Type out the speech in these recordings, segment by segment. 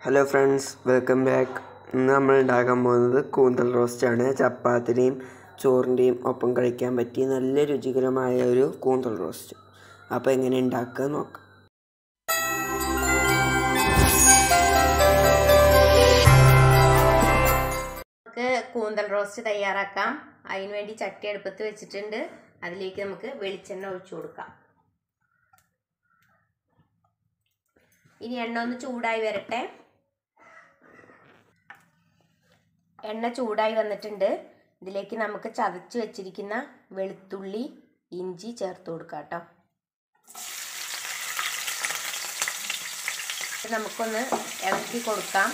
Hello friends welcome back ഇന്ന് നമ്മൾ ഉണ്ടാക്കാൻ പോകുന്നത് കൂന്തൽ റോസ്റ്റാണ് ചപ്പാത്തിൻ്റെയും ചോറിൻ്റെയും ഒപ്പം കഴിക്കാൻ പറ്റിയ നല്ല രുചികരമായ ഒരു കൂന്തൽ റോസ്റ്റ് അപ്പോൾ എങ്ങനെ ഉണ്ടാക്കുക നോക്കാം നമുക്ക് കൂന്തൽ റോസ്റ്റ് തയ്യാറാക്കാം അതിന് വേണ്ടി ചട്ടി അടുപ്പത്ത് വെച്ചിട്ടുണ്ട് അതിലേക്ക് നമുക്ക് വെളിച്ചെണ്ണ ഒഴിച്ചു കൊടുക്കാം ഇനി എണ്ണ ഒന്ന് ചൂടായി വരട്ടെ എണ്ണ ചൂടായി വന്നിട്ടുണ്ട് ഇതിലേക്ക് നമുക്ക് ചതച്ച് വെച്ചിരിക്കുന്ന വെളുത്തുള്ളി ഇഞ്ചി ചേർത്ത് കൊടുക്കാം കേട്ടോ നമുക്കൊന്ന് ഇളക്കി കൊടുക്കാം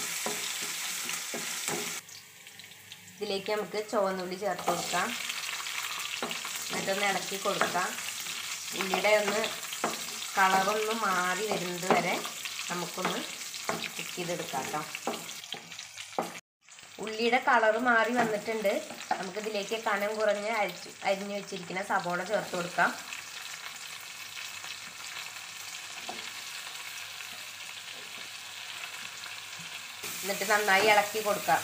ഇതിലേക്ക് നമുക്ക് ചുവന്നുള്ളി ചേർത്ത് കൊടുക്കാം എന്നിട്ടൊന്ന് ഇളക്കി കൊടുക്കാം ഉള്ളിയുടെ ഒന്ന് കളറൊന്ന് മാറി വരുന്നത് വരെ നമുക്കൊന്ന് കുക്ക് ചെയ്തെടുക്കാം കേട്ടോ ഉള്ളിയുടെ കളറ് മാറി വന്നിട്ടുണ്ട് നമുക്കിതിലേക്ക് കനം കുറഞ്ഞ് അരിച്ച് അരിഞ്ഞു വെച്ചിരിക്കുന്ന സബോള ചേർത്ത് കൊടുക്കാം എന്നിട്ട് നന്നായി ഇളക്കി കൊടുക്കാം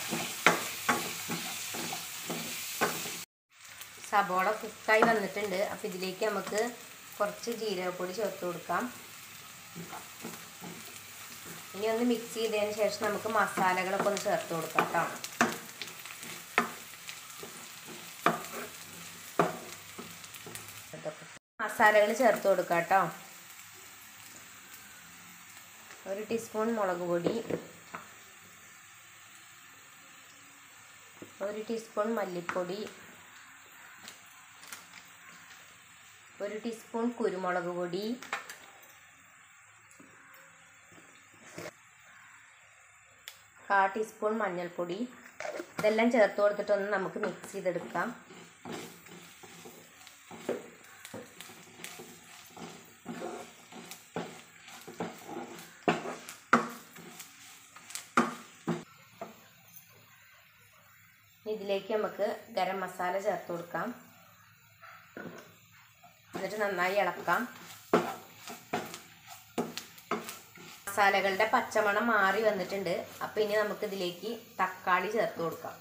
സബോള കുക്കായി വന്നിട്ടുണ്ട് അപ്പോൾ ഇതിലേക്ക് നമുക്ക് കുറച്ച് ജീരകപ്പൊടി ചേർത്ത് കൊടുക്കാം ഇനി ഒന്ന് മിക്സ് ചെയ്തതിന് ശേഷം നമുക്ക് മസാലകളൊക്കെ ഒന്ന് ചേർത്ത് കൊടുക്കാം കേട്ടോ മസാലകൾ ചേർത്ത് കൊടുക്കാം കേട്ടോ ഒരു ടീസ്പൂൺ മുളക് പൊടി ഒരു ടീസ്പൂൺ മല്ലിപ്പൊടി ഒരു ടീസ്പൂൺ കുരുമുളക് പൊടി കാ ടീസ്പൂൺ മഞ്ഞൾപ്പൊടി ഇതെല്ലാം ചേർത്ത് കൊടുത്തിട്ടൊന്ന് നമുക്ക് മിക്സ് ചെയ്തെടുക്കാം ഇതിലേക്ക് നമുക്ക് ഗരം മസാല ചേർത്ത് കൊടുക്കാം എന്നിട്ട് നന്നായി ഇളക്കാം മസാലകളുടെ പച്ചമണം മാറി വന്നിട്ടുണ്ട് അപ്പം ഇനി നമുക്ക് ഇതിലേക്ക് തക്കാളി ചേർത്ത് കൊടുക്കാം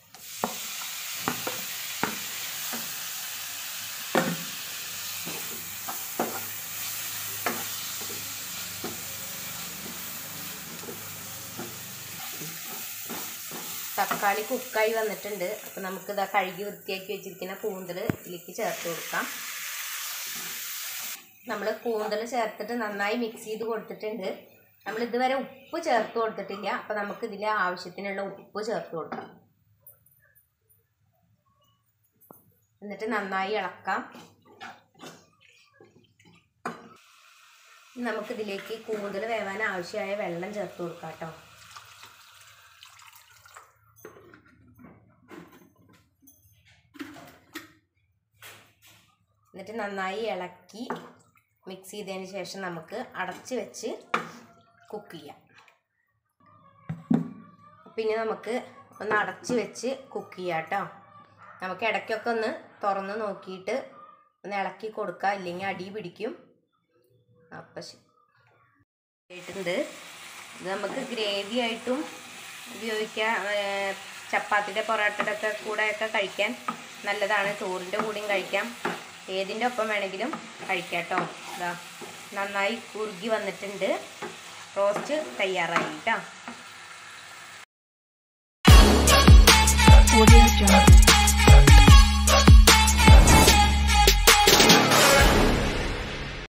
തക്കാളി കുക്കായി വന്നിട്ടുണ്ട് അപ്പം നമുക്കിതാ കഴുകി വൃത്തിയാക്കി വെച്ചിരിക്കുന്ന കൂന്തൽ ഇതിലേക്ക് ചേർത്ത് കൊടുക്കാം നമ്മൾ കൂന്തൽ ചേർത്തിട്ട് നന്നായി മിക്സ് ചെയ്ത് കൊടുത്തിട്ടുണ്ട് നമ്മൾ ഇതുവരെ ഉപ്പ് ചേർത്ത് കൊടുത്തിട്ടില്ല അപ്പം നമുക്ക് ഇതിൽ ആവശ്യത്തിനുള്ള ഉപ്പ് ചേർത്ത് കൊടുക്കാം എന്നിട്ട് നന്നായി ഇളക്കാം നമുക്കിതിലേക്ക് കൂന്തൽ വേവാൻ ആവശ്യമായ വെള്ളം ചേർത്ത് കൊടുക്കാം കേട്ടോ എന്നിട്ട് നന്നായി ഇളക്കി മിക്സ് ചെയ്തതിന് ശേഷം നമുക്ക് അടച്ച് വെച്ച് കുക്ക് ചെയ്യാം പിന്നെ നമുക്ക് ഒന്ന് അടച്ച് വെച്ച് കുക്ക് ചെയ്യാം കേട്ടോ നമുക്ക് ഇടയ്ക്കൊക്കെ ഒന്ന് തുറന്ന് നോക്കിയിട്ട് ഒന്ന് ഇളക്കി കൊടുക്കുക ഇല്ലെങ്കിൽ അടി പിടിക്കും അപ്പം ആയിട്ടുണ്ട് ഇത് നമുക്ക് ഗ്രേവി ആയിട്ടും ഉപയോഗിക്കാം ചപ്പാത്തിൻ്റെ പൊറോട്ടയുടെ ഒക്കെ കൂടെയൊക്കെ കഴിക്കാൻ നല്ലതാണ് ചോറിൻ്റെ കൂടെയും കഴിക്കാം ഏതിൻ്റെ ഒപ്പം വേണമെങ്കിലും കഴിക്കാം കേട്ടോ ഇതാ നന്നായി കുറുകി വന്നിട്ടുണ്ട് റോസ്റ്റ് തയ്യാറായി കേട്ടോ Audio Jungle.